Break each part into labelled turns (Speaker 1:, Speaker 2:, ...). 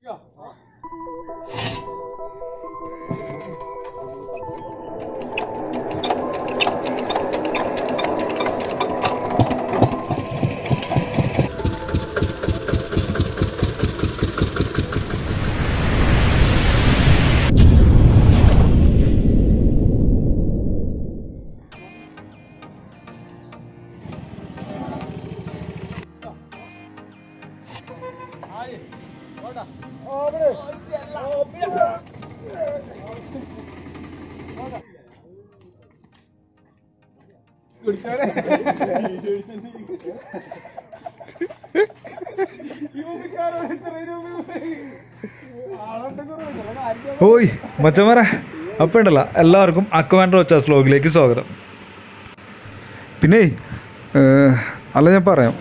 Speaker 1: ഓയ് മച്ചന്മാരെ അപ്പം ഉണ്ടല്ല എല്ലാവർക്കും അക്വാൻഡർ വച്ച സ്ലോഗിലേക്ക് സ്വാഗതം പിന്നെ ഏഹ്, അല്ല ഞാൻ പറയാം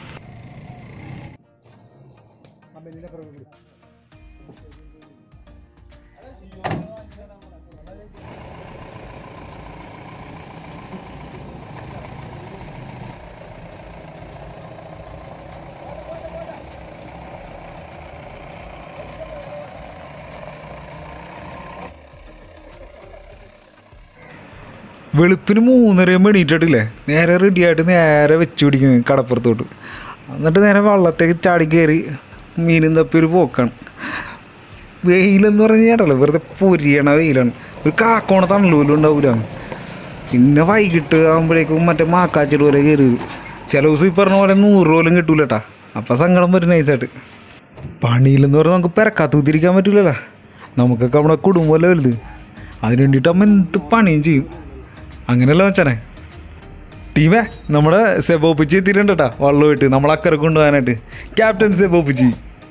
Speaker 1: വെളുപ്പിന് മൂന്നരയും എണീറ്റിട്ടില്ലേ നേരെ റെഡിയായിട്ട് നേരെ വെച്ച് പിടിക്കും കടപ്പുറത്തോട്ട് എന്നിട്ട് നേരെ വള്ളത്തേക്ക് ചാടി കയറി മീനും തപ്പി ഒരു പോക്കാണ് വെയിലെന്ന് പറഞ്ഞു കേട്ടല്ലോ വെറുതെ പൊരിയണ വെയിലാണ് ഒരു കാക്കോണ തണലൂലും ഉണ്ടാവില്ല പിന്നെ വൈകിട്ട് ആകുമ്പോഴേക്കും മറ്റേ മാക്കാച്ചിട്ട് പോലെ കയറി വരും ചില ദിവസം ഈ പറഞ്ഞ പോലെ നൂറ് പോലും കിട്ടൂല കേട്ടാ അപ്പം സങ്കടം വരും നൈസായിട്ട് പണിയിലെന്ന് പറഞ്ഞാൽ നമുക്ക് പെരക്കാത്ത കുത്തിരിക്കാൻ പറ്റൂലല്ലോ നമുക്കൊക്കെ നമ്മുടെ കുടുംബമല്ലേ വലുത് അതിന് വേണ്ടിയിട്ട് അമ്മ എന്ത് പണിയും ചെയ്യും അങ്ങനെയല്ല വെച്ചാനെ ടീമേ നമ്മുടെ സെബോപ്പിച്ചി എത്തിയിട്ടുണ്ട് കേട്ടാ വള്ളമായിട്ട് നമ്മളെ അക്കരെ കൊണ്ടുപോകാനായിട്ട് ക്യാപ്റ്റൻ സെബോപ്പിച്ചി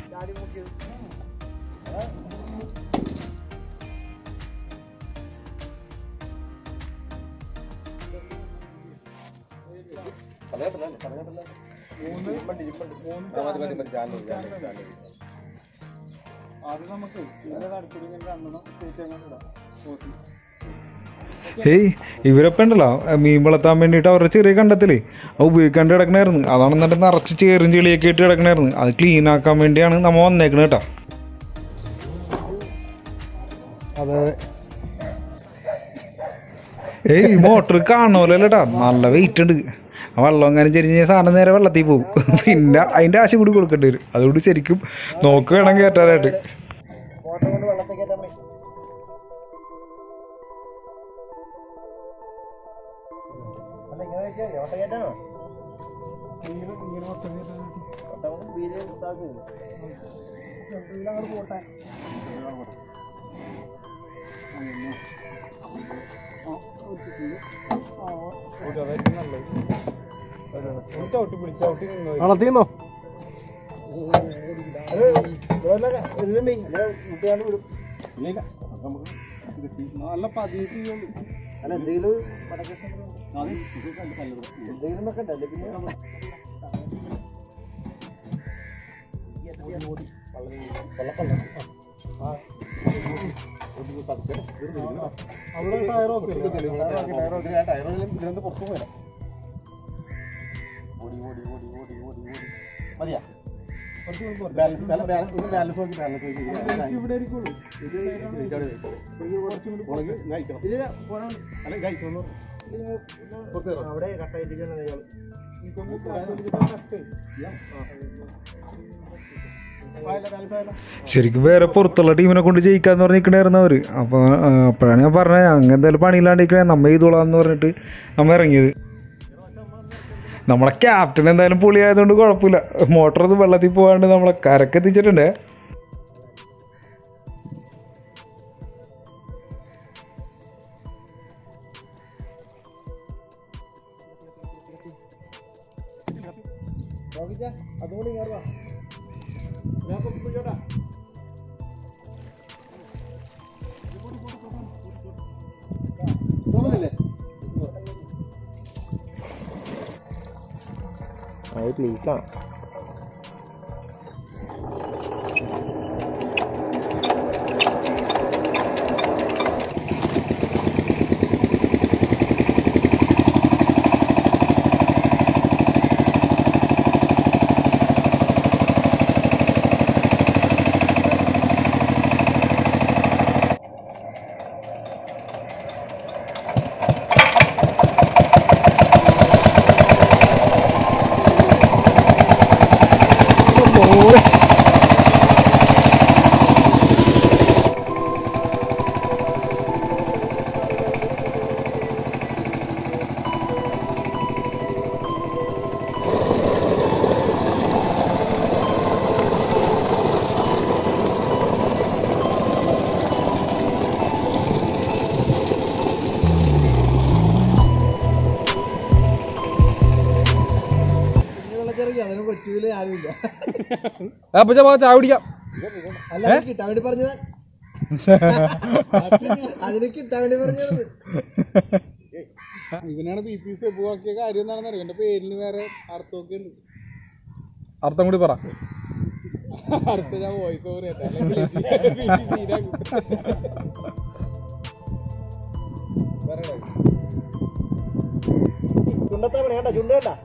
Speaker 1: ഹേയ് ഇവരൊപ്പം ഉണ്ടല്ലോ മീൻ വളർത്താൻ വേണ്ടിയിട്ട് അവരുടെ ചെറിയ കണ്ടത്തില് അത് ഉപയോഗിക്കാണ്ട് കിടക്കണായിരുന്നു അതാണ് എന്നിട്ട് നിറച്ച് ചേറും ചെളിയൊക്കെ ഇട്ട് കിടക്കണായിരുന്നു അത് ക്ലീൻ ആക്കാൻ വേണ്ടിയാണ് നമ്മ വന്നേക്കണത് കേട്ടോ
Speaker 2: അതെ
Speaker 1: ഏയ് മോട്ടർ കാണുമല്ലോ കേട്ടാ നല്ല വെയിറ്റ് ഉണ്ട് ആ വെള്ളം അങ്ങനെ ചെരിഞ്ഞ സാധനം നേരെ വെള്ളത്തിൽ പോകും പിന്നെ അതിൻ്റെ ആശ കൂടി കൊടുക്കേണ്ടി വരും അതുകൊണ്ട് ശരിക്കും നോക്ക് വേണം കയറ്റാനായിട്ട്
Speaker 2: മോട്ടർ കൊണ്ട് വെള്ളത്തിൽ കയറ്റാൻ മതി അല്ല ഇങ്ങനെ വെച്ചാൽ ഓട്ട കയറ്റാനോ ഓട്ട കൊണ്ട് വീല് കുത്താക്കും വളർത്തിന്നോ അത് ഇതുപോലെ ഇതിലും മെയ് മുട്ടിയാണ്ട് വിടും
Speaker 3: നല്ല പതിയിട്ട്
Speaker 2: അല്ല എന്തെങ്കിലും പടക്കത്തെ എന്തെങ്കിലും ഒക്കെ ഉണ്ടല്ലേ പിന്നെ
Speaker 3: അവിടെ ടയർ
Speaker 2: മതിയാ
Speaker 3: ഇവിടെ ഇരിക്കുള്ളൂ
Speaker 2: ഇതില് പോണം അവിടെ കട്ടായിട്ടിരിക്കണം അയാൾ
Speaker 1: ശരിക്കും വേറെ പുറത്തുള്ള ടീമിനെ കൊണ്ട് ജയിക്കാന്ന് പറഞ്ഞ് നിൽക്കണായിരുന്നു അവർ അപ്പോൾ അപ്പോഴാണ് ഞാൻ പറഞ്ഞത് അങ്ങനെ എന്തായാലും പണിയില്ലാണ്ടിരിക്കണേ നമ്മ ചെയ്തോളാന്ന് പറഞ്ഞിട്ട് നമ്മ ഇറങ്ങിയത് നമ്മളെ ക്യാപ്റ്റൻ എന്തായാലും പൊളിയായതുകൊണ്ട് കുഴപ്പമില്ല മോട്ടർ ഒന്ന് വെള്ളത്തിൽ പോകാണ്ട് നമ്മളെ കരക്കെത്തിച്ചിട്ടുണ്ട്
Speaker 2: നോക്കിച്ചാ അതുകൊണ്ട് കയറുവാ ഞാൻ പിടിച്ചോട്ടാ അത് ലീക്കാണ്
Speaker 1: അപ്പൊ ചാ ചായ കുടിക്കാം
Speaker 2: അല്ല അത് കിട്ടാൻ വേണ്ടി പറഞ്ഞതാ അതിന് കിട്ടാൻ വേണ്ടി പറഞ്ഞത്
Speaker 3: ഇവനാണ് ബി പി സെബു ആക്കിയ കാര്യം എന്താണെന്ന് അറിയാം എന്റെ പേരിന് വേറെ അർത്ഥമൊക്കെ ഉണ്ട്
Speaker 1: അർത്ഥം കൂടി പറ
Speaker 3: അർത്ഥം ഞാൻ വോയിസ് ഓവർ ചെയ്യട്ടെ അല്ലെങ്കിൽ ഇത് സീനാക്കും. പറയടാ.
Speaker 2: ചുണ്ടത്താ പണി കേട്ടാ ചുണ്ട കേട്ടാ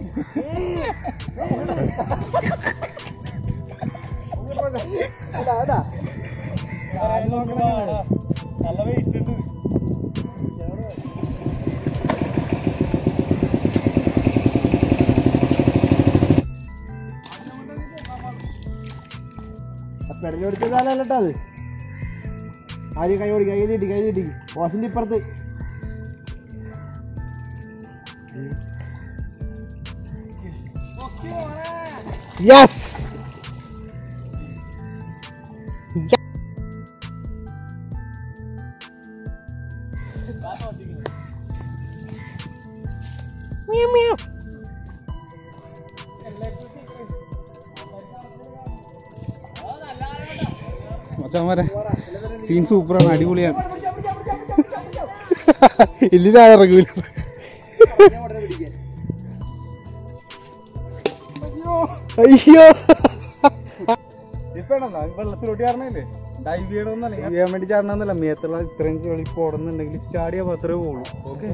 Speaker 3: നല്ല വെയിറ്റ് ഉണ്ട്
Speaker 2: പെടലി ഓടിച്ചതല്ല കേട്ടോ അത് ആര് കൈ ഓടി കൈ നീട്ടി കൈ നീട്ടി വാസിന്റെ ഇപ്പുറത്ത് യെസ്
Speaker 3: മച്ചാമാരെ സീൻ സൂപ്പറാണ് അടിപൊളിയാണ്
Speaker 2: ഇല്ല ഞാൻ ഇറങ്ങൂല അയ്യോ
Speaker 3: ഇപ്പൊ വെള്ളത്തിലോട്ട് ചാടണല്ലേ ഡൈവ് ചെയ്യണമെന്നല്ല ഡൈവ് ചെയ്യാൻ വേണ്ടി ചാടണമെന്നല്ല മേത്തുള്ള ഇത്രയും ചെളി പോടുന്നുണ്ടെങ്കിൽ ചാടിയാൽ മാത്രമേ പോകുള്ളൂ ഓക്കെ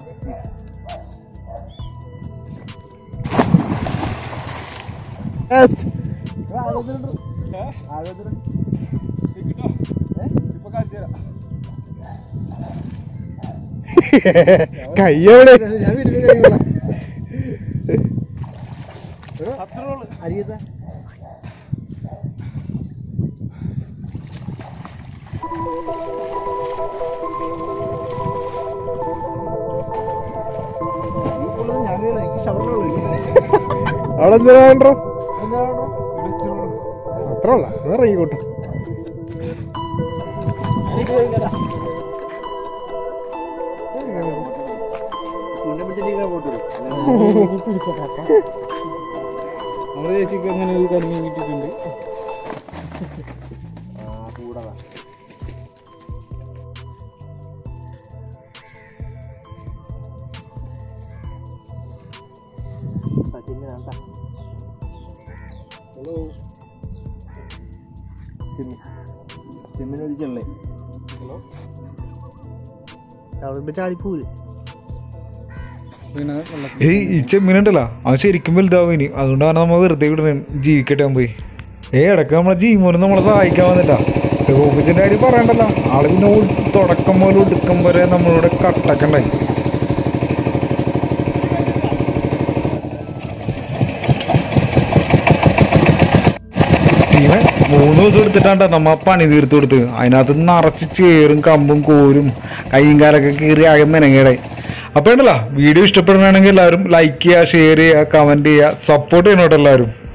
Speaker 2: കയ്യോടെ ഞാൻ വീട്ടിൽ കഴിയൂല അരിയത്താ ഞാൻ വീണ എനിക്ക് ഷവറിലുള്ളൂ
Speaker 3: അവിടെ എന്താ വേണ്ടോ
Speaker 2: എന്താ
Speaker 3: അത്ര ഉള്ള ഇറങ്ങിക്കോട്ടെ നമ്മുടെ ചേച്ചിക്ക് അങ്ങനെ ഒരു കരിമീൻ കിട്ടിയിട്ടുണ്ട് ഹലോ
Speaker 2: ചെമ്മിനൊരു ചെള്ളേ
Speaker 3: ഹലോ
Speaker 2: അവിടെ ചാടിപ്പോല്
Speaker 3: പിന്നെ വെള്ളത്തിൽ
Speaker 1: ഏയ് ഈ ചെമ്മീനുണ്ടല്ലോ അവൻ ശരിക്കും വലുതാവും ഇനി അതുകൊണ്ടാണ് നമ്മൾ വെറുതെ വിടണേ ജീവിക്കട്ടെ അവൻ പോയി ഏ ഇടയ്ക്ക് നമ്മളെ ജീമോനും നമ്മളെ സഹായിക്കാൻ വന്നിട്ടാ സെഹോപ്പിച്ചിന്റെ കാര്യം പറയണ്ടല്ലോ ആള് പിന്നെ ഒ- തുടക്കം മുതൽ ഒടുക്കം വരെ നമ്മളോട് കട്ടക്കണ്ടായി ടീമെ മൂന്ന് ദിവസം എടുത്തിട്ടാണ്ട നമ്മ പണി തീർത്ത് കൊടുത്ത് അതിനകത്ത് നിറച്ച് ചേറും കമ്പും കോരും കൈയും കാലൊക്കെ കീറി ആകെ മെനങ്ങേടായി അപ്പോൾ ഉണ്ടല്ലോ വീഡിയോ ഇഷ്ടപ്പെടുകയാണെങ്കിൽ എല്ലാവരും ലൈക്ക് ചെയ്യുക ഷെയർ ചെയ്യുക കമൻറ്റ് ചെയ്യുക സപ്പോർട്ട് ചെയ്യണോട്ടോ എല്ലാവരും